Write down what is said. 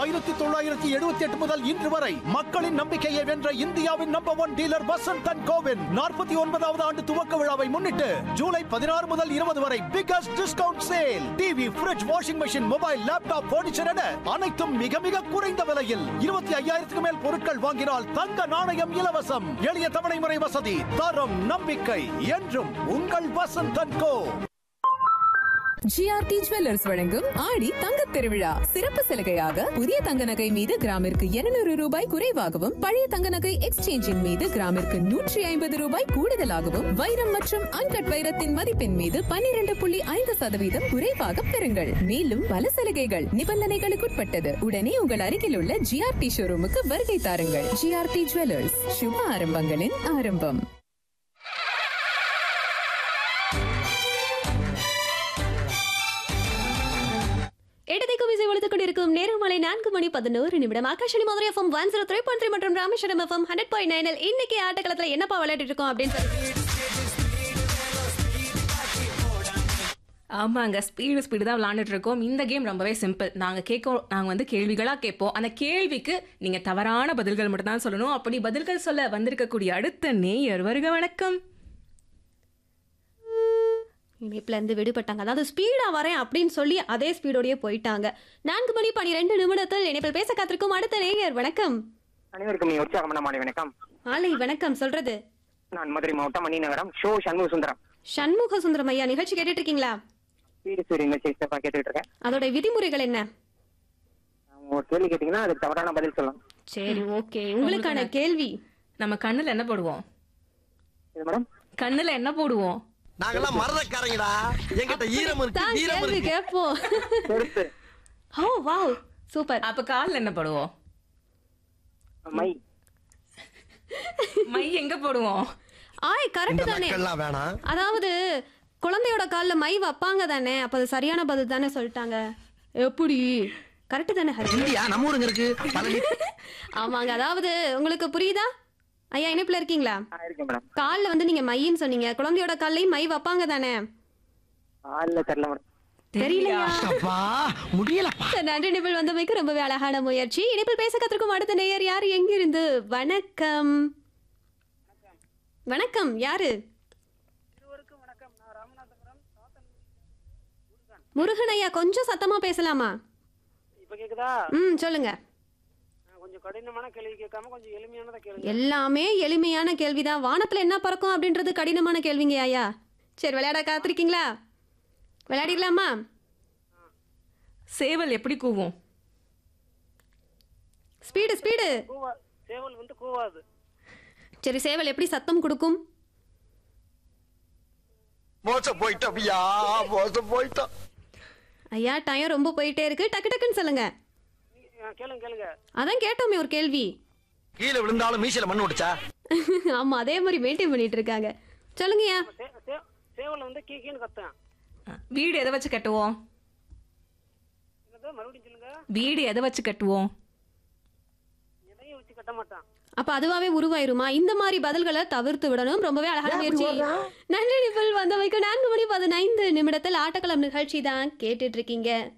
ஆயிரத்தி தொள்ளாயிரத்தி எழுபத்தி எட்டு முதல் இன்று வரை மக்களின் நம்பிக்கையை வென்ற இந்தியாவின் number one dealer Vasanth and கோவின் நாற்பத்தி ஒன்பதாவது ஆண்டு துவக்க விழாவை முன்னிட்டு ஜூலை பதினாறு முதல் இருபது வரை biggest discount sale TV fridge washing machine mobile laptop furniture என அனைத்தும் மிக மிக குறைந்த விலையில் இருபத்தி ஐயாயிரத்துக்கு மேல் பொருட்கள் வாங்கினால் தங்க நாணயம் இலவசம் எளிய தவணை முறை வசதி தரம் நம்பிக்கை என்றும் உங்கள் Vasanth and co GRT jewellers வழங்கும் ஆடி தங்கத் திருவிழா சிறப்பு சலுகையாக புதிய தங்க நகை மீது கிராமிற்கு 200 ரூபாய் குறைவாகவும் பழைய தங்க நகை எக்ஸ்சேஞ்சின் மீது கிராமிற்கு நூற்றி ஐம்பது ரூபாய் கூடுதலாகவும் வைரம் மற்றும் அன்கட் வைரத்தின் மதிப்பின் மீது 12.5% புள்ளி ஐந்து சதவீதம் குறைவாக பெறுங்கள் மேலும் பல சலுகைகள் நிபந்தனைகளுக்குட்பட்டது உடனே உங்கள் அருகில் உள்ள ஜிஆர்டி ஷோரூமுக்கு வருகை தாருங்கள் ஜிஆர்டி ஜுவல்லர்ஸ் சுப ஆரம்பங்களின் ஆரம்பம் இடத்தை குவிசை ஒழித்துக் கொண்டிருக்கும் நேரம் மாலை நான்கு மணி பதினோரு நிமிடம் Akashvani Madurai FM one zero three point three மற்றும் ராமேஸ்வரம் எஃப்எம் ஹண்ட்ரட் பாயிண்ட் நைனில் இன்னைக்கு ஆட்டக்களத்தில் என்னப்பா விளையாடிட்டு இருக்கோம் அப்படின்னு சொல்லி ஆமாங்க ஸ்பீடு ஸ்பீடு தான் விளாண்டுட்டு இருக்கோம் இந்த கேம் ரொம்பவே சிம்பிள் நாங்கள் கேட்க நாங்கள் வந்து கேள்விகளாக கேட்போம் அந்த கேள்விக்கு நீங்கள் தவறான பதில்கள் மட்டும் தான் சொல்லணும் அப்படி பதில்கள் சொல்ல வந்திருக்கக்கூடிய அடுத்த நேயர் வருக வணக்கம் இணைப்புல இருந்து விடுபட்டாங்க அதாவது ஸ்பீடா வரேன் அப்படின்னு சொல்லி அதே ஸ்பீடோடயே போயிட்டாங்க நான்கு மணி பனிரெண்டு நிமிடத்தில் இணைப்பில் பேச காத்திருக்கும் அடுத்த நேயர் வணக்கம் அனைவருக்கும் நீ உற்சாகமான மாலை வணக்கம் ஆலை வணக்கம் சொல்றது நான் மதுரை மாவட்டம் மணி நகரம் ஷோ சண்முக சுந்தரம் சண்முக சுந்தரம் ஐயா நிகழ்ச்சி கேட்டுட்டு இருக்கீங்களா வீடு சூரிய நிகழ்ச்சி சிறப்பா கேட்டுட்டு இருக்கேன் அதோட விதிமுறைகள் என்ன அவங்க ஒரு கேள்வி கேட்டீங்கன்னா அதுக்கு தவறான பதில் சொல்லலாம் சரி ஓகே உங்களுக்கான கேள்வி நம்ம கண்ணில் என்ன போடுவோம் இது மேடம் கண்ணில் என்ன போடுவோம் நாங்கெல்லாம் மரதக்காரங்கடா எங்கிட்ட ஈரம் இருக்கு தான் வீரம் கேள்வி இருக்கு கேட்போம் செருப்பு ஓ வாவ் சூப்பர் அப்போ காலில் என்ன போடுவோம் மை மை எங்கே போடுவோம் ஆய் இந்த கரெக்ட் தானே மக்கள்லாம் வேணாம் அதாவது குழந்தையோட கால்ல மை வைப்பாங்க தானே அப்ப அது சரியான பதில் தானே சொல்லிட்டாங்க எப்படி கரெக்ட் தானே ஹரி இந்தியா நம்ம ஊருங்க இருக்கு பழனி ஆமாங்க அதாவது உங்களுக்கு புரியுதா ஐயா இணைப்புல இருக்கீங்களா ஆ, இருக்கேன் மேடம் கால்ல வந்து நீங்க மைன்னு சொன்னீங்க குழந்தையோட கால்லையும் மை வைப்பாங்க தானே ஆள்ல தெரியல மேடம் தெரியலையா அப்பா முடியலப்பா சரி, நன்றி நிபிள் வந்தமைக்கு ரொம்பவே அழகான முயற்சி இணைப்பில் பேச கத்திருக்கும் அடுத்த நேயர் யார் எங்கிருந்து வணக்கம் வணக்கம் யாரு முருகன் ஐயா கொஞ்சம் சத்தமா பேசலாமா இப்ப கேக்குதா ம் சொல்லுங்க நான் கொஞ்சம் கடினமான கேள்வி கேட்காம கொஞ்சம் எளிமையானதை கேளுங்க எல்லாமே எளிமையான கேள்விதான் வானத்துல என்ன பறக்கும் அப்படின்றது கடினமான கேள்விங்க ஐயா சரி விளையாட காத்திருக்கீங்களா விளையாடிடலாமா சேவல் எப்படி கூவும் ஸ்பீடு ஸ்பீடு கூவா சேவல் வந்து கூவாது சரி சேவல் எப்படி சத்தம் கொடுக்கும் மோசம் போயிட்டோம் ஐயா மோசம் போயிட்டோம் ஐயா டைம் ரொம்ப போயிட்டே இருக்கு டக்கு டக்குன்னு சொல்லுங்க ஆ, கேளுங்க கேளுங்க அதான் கேட்டோமே ஒரு கேள்வி கீழே விழுந்தாலும் மீசையில மண்ணு விடுச்சா ஆமா அதே மாதிரி மெயின்டைன் பண்ணிட்டு இருக்காங்க சொல்லுங்கய்யா சே- சே- சேவல் வந்து கீ கீன்னு கத்தும் வீடு எதை வச்சு கட்டுவோம் என்னது மறுபடியும் சொல்லுங்க வீடு எதை வச்சு கட்டுவோம் எதையும் வச்சு கட்ட மாட்டான் அப்ப அதுவாவே உருவாயிருமா இந்த மாதிரி பதில்களை தவிர்த்து விடணும் ரொம்பவே அழகான முயற்சி நன்றி நிபுல் வந்தவைக்கு நான்கு மணி பதினைந்து நிமிடத்தில் ஆட்டக்களம் நிகழ்ச்சி தான் கேட்டுட்டு இருக்கீங்க